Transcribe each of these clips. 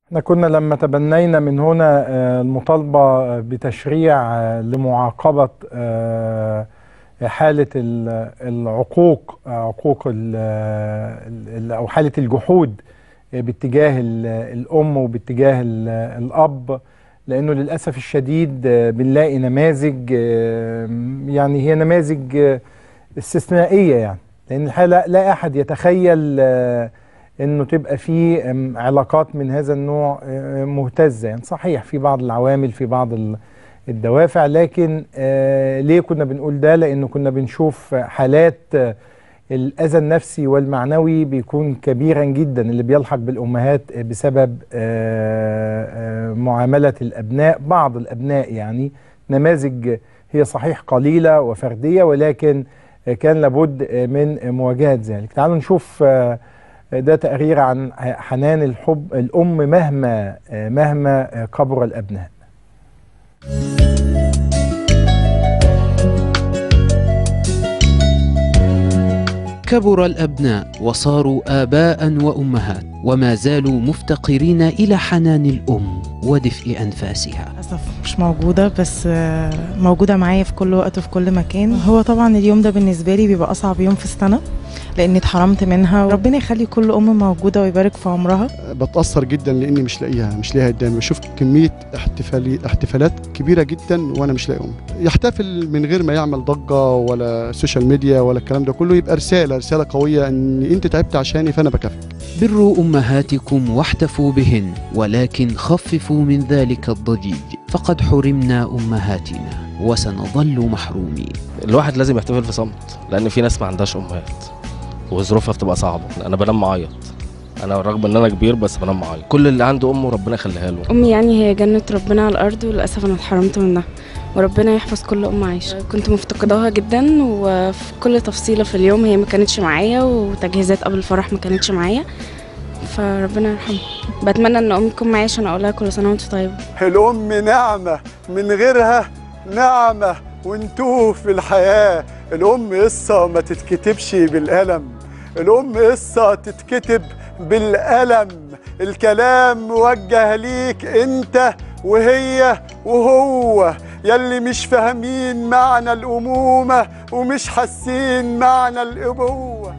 احنا كنا لما تبنينا من هنا آه، المطالبة بتشريع آه، لمعاقبة آه، حالة ال- العقوق آه، عقوق ال- ال- أو حالة الجحود آه، باتجاه ال- الأم وباتجاه ال- الأب لأنه للأسف الشديد آه، بنلاقي نماذج آه، يعني هي نماذج آه، استثنائية يعني لأن الحقيقة لا- لا أحد يتخيل آه، انه تبقى في أم، علاقات من هذا النوع آه، مهتزه يعني صحيح في بعض العوامل في بعض ال- الدوافع لكن آه، ليه كنا بنقول ده لانه كنا بنشوف حالات آه، الاذى النفسي والمعنوي بيكون كبيرا جدا اللي بيلحق بالامهات آه، بسبب آه، آه، معامله الابناء بعض الابناء يعني نماذج هي صحيح قليله وفرديه ولكن آه، كان لابد آه، من مواجهه ذلك تعالوا نشوف آه، ده تقرير عن حنان الحب الأم مهما مهما كبر الأبناء كبر الابناء وصاروا اباء وامهات وما زالوا مفتقرين الى حنان الام ودفء انفاسها للأسف مش موجودة بس آه، موجودة معايا في كل وقت وفي كل مكان هو طبعا اليوم ده بالنسبة لي بيبقى أصعب يوم في السنة لأني اتحرمت منها ربنا يخلي كل أم موجودة ويبارك في عمرها بتأثر جدا لاني مش لاقيها مش لاقيها قدامي بشوف كميه احتفالي احتفالات كبيره جدا وانا مش لاقي امي يحتفل من غير ما يعمل ضجه ولا سوشيال ميديا ولا الكلام ده كله يبقى رساله رساله قويه ان انت تعبت عشاني فانا بكافئك بروا امهاتكم واحتفوا بهن ولكن خففوا من ذلك الضجيج فقد حرمنا امهاتنا وسنظل محرومين الواحد لازم يحتفل في صمت لان في ناس ما عندهاش امهات وظروفها بتبقى صعبه انا بنام معيط انا رغم ان انا كبير بس بنام معيط كل اللي عنده امه ربنا يخليها له أمي يعني هي جنة ربنا على الأرض وللأسف أنا اتحرمت منها وربنا يحفظ كل أم عايشة كنت مفتقداها جدا وفي كل تفصيلة في اليوم هي ما كانتش معايا وتجهيزات قبل الفرح ما كانتش معايا فربنا يرحمها بتمنى ان امي تكون معايا عشان اقولها كل سنه وانت طيبه الأم نعمة من غيرها نعمة ونتوه في الحياة الأم قصة ما تتكتبش بالقلم الأم قصة تتكتب بالقلم الكلام موجه ليك انت وهي وهو يلي مش فاهمين معنى الأمومة ومش حاسين معنى الأبوة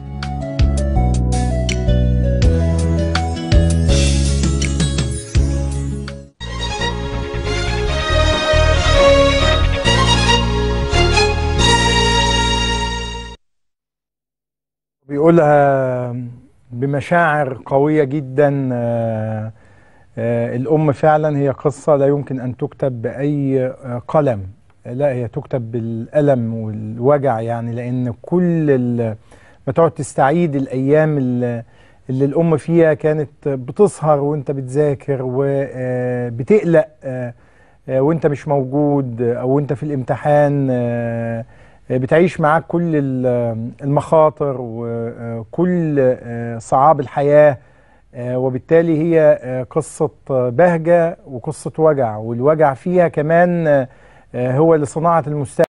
بيقولها بمشاعر قوية جدا آه، آه، الأم فعلا هي قصة لا يمكن أن تكتب بأي آه، قلم لا هي تكتب بالألم والوجع يعني لأن كل ال- ما تقعد تستعيد الأيام اللي اللي الأم فيها كانت بتسهر وأنت بتذاكر وبتقلق وأنت مش موجود أو أنت في الامتحان آه، بتعيش معاك كل ال- المخاطر وكل آه، صعاب الحياة آه، وبالتالي هي آه، قصة بهجة وقصة وجع والوجع فيها كمان آه، هو لصناعة المستقبل